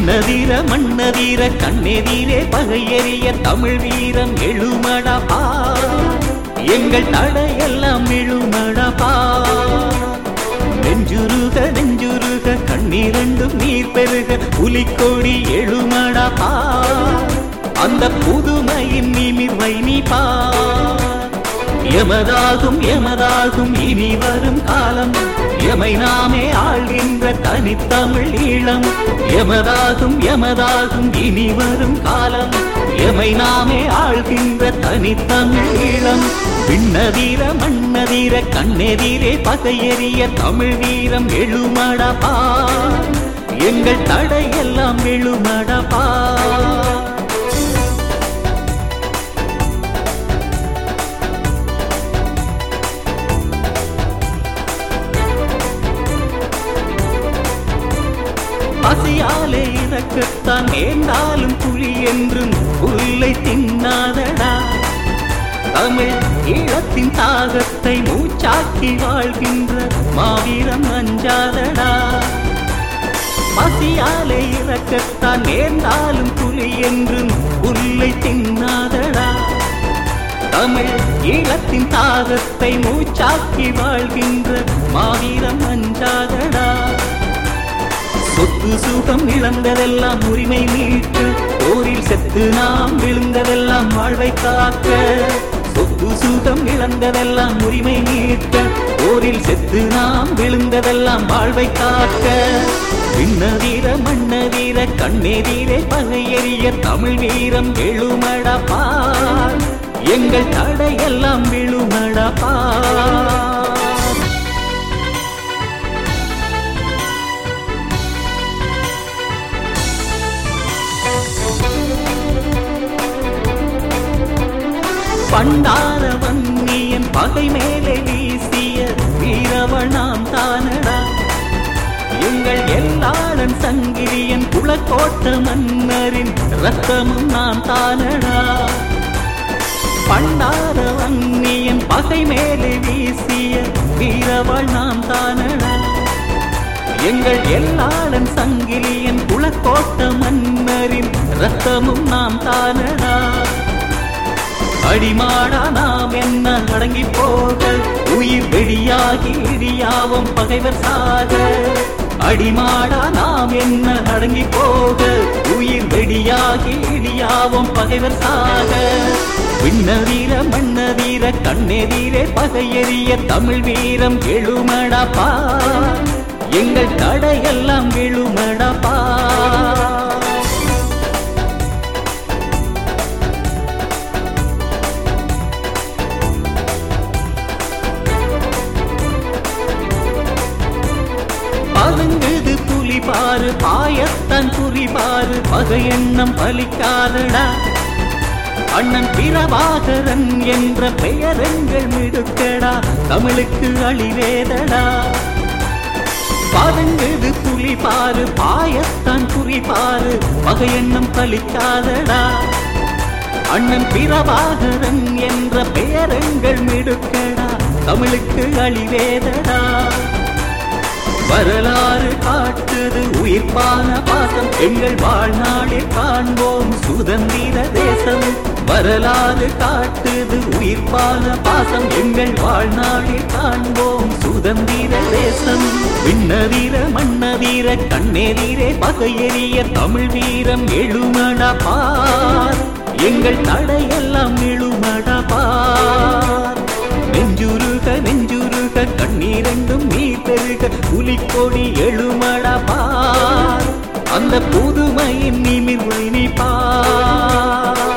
விண்ணதீர மண்ணதீர கண்ணெதிரே பகையெறிய தமிழ் வீரம் எழுமடா பா எங்கள் தடையெல்லாம் எழுமடா பா நெஞ்சுருக நெஞ்சுருக கண்ணீரண்டும் நீர் பெருக புலிக்கொடி எழுமடா பா அந்த புதுமையின் நிமிர்வை நீ பா எமதாகும் எமதாகும் இனி வரும் காலம் எமை நாமே ஆள்கின்ற தனித்தமிழ் ஈழம் எமதாகும் எமதாகும் இனி வரும் காலம் எமை நாமே ஆள்கின்ற தனித்தமிழ் ஈழம் விண்ணதீர மண்ணதீர கண்ணெதிரே பகையெறிய தமிழ் வீரம் எழுமடப்பா எங்கள் தடையெல்லாம் எழுமடப்பா பசியாலே இறக்கத்தான் நேர்ந்தாலும் புலி என்றும் புல்லை தின்னாதடா தமிழ் ஈழத்தின் தாகத்தை மூச்சாக்கி வாழ்கின்ற மாவீரம் அஞ்சாதடா பசியாலே இறக்கத்தான் நேர்ந்தாலும் புலி என்றும் புல்லை தின்னாதடா தமிழ் ஈழத்தின் தாகத்தை மூச்சாக்கி வாழ்கின்ற மாவீரம் அஞ்சாதடா சொத்து சுகம் இழந்ததெல்லாம் உரிமை மீட்க போரில் செத்து நாம் விழுந்ததெல்லாம் வாழ்வை காக்க சொத்து சுகம் இழந்ததெல்லாம் உரிமை மீட்க போரில் செத்து நாம் விழுந்ததெல்லாம் வாழ்வை காக்க விண்ணதீர மண்ணதீர கண்ணெதிரே பகையெறிய தமிழ் வீரம் எழுமடப்பா எங்கள் தடையெல்லாம் விழுமடப்பா பண்டார வன்னியன் பகை மேலே வீசிய வீரவனாம் தானடா எங்கள் எல்லாளன் சங்கிலியன் குலக்கோட்ட மன்னரின் ரத்தமும் நான் தானடா பண்டார வன்னியன் பகை மேலே வீசிய வீரவள் நாம் தானடா எங்கள் எல்லாளன் சங்கிலியன் குலக்கோட்ட மன்னரின் ரத்தமும் நாம் தானடா அடிமாடா நாம் என்ன அடங்கி போக உயிர் வெடியாகி இடியாவும் பகைவர் சாக அடிமாடா நாம் என்ன அடங்கி போக உயிர் வெடியாகி இடியாவும் பகைவர் சாக விண்ணதீர மண்ணதீர கண்ணெதிரே பகையெறிய தமிழ் வீரம் எழுமடப்பா எங்கள் தடையெல்லாம் விழுமடப்பா பதுங்குது புலி பாரு பாயத்தன் புலி பாரு பகை எண்ணம் பலிக்காதடா அண்ணன் பிரபாகரன் என்ற பெயர் எங்கள் மிடுக்கடா தமிழுக்கு அழிவேதடா பதுங்குது புலி பாரு பாயத்தான் புலி பாரு பகை எண்ணம் பலிக்காதடா அண்ணன் பிரபாகரன் என்ற பெயர் எங்கள் மிடுக்கடா தமிழுக்கு அழிவேதடா வரலாறு காட்டுது உயிர்ப்பான பாசம் எங்கள் வாழ்நாளில் காண்போம் சுதந்திர தேசம் வரலாறு காட்டுது உயிர்ப்பான பாசம் எங்கள் வாழ்நாளில் காண்போம் சுதந்திர தேசம் விண்ணதீர மண்ணதீர கண்ணெதிரே பகையெறிய தமிழ் வீரம் எழுமடா பார் எங்கள் தடையெல்லாம் எழுமடா பார் நெஞ்சுருக நெஞ்சுருக கண்ணீரெண்டும் நீர் பெருக புலிக்கொடி எழுமடா பார் அந்த புதுமையின் நிமிர்வை நீ பார்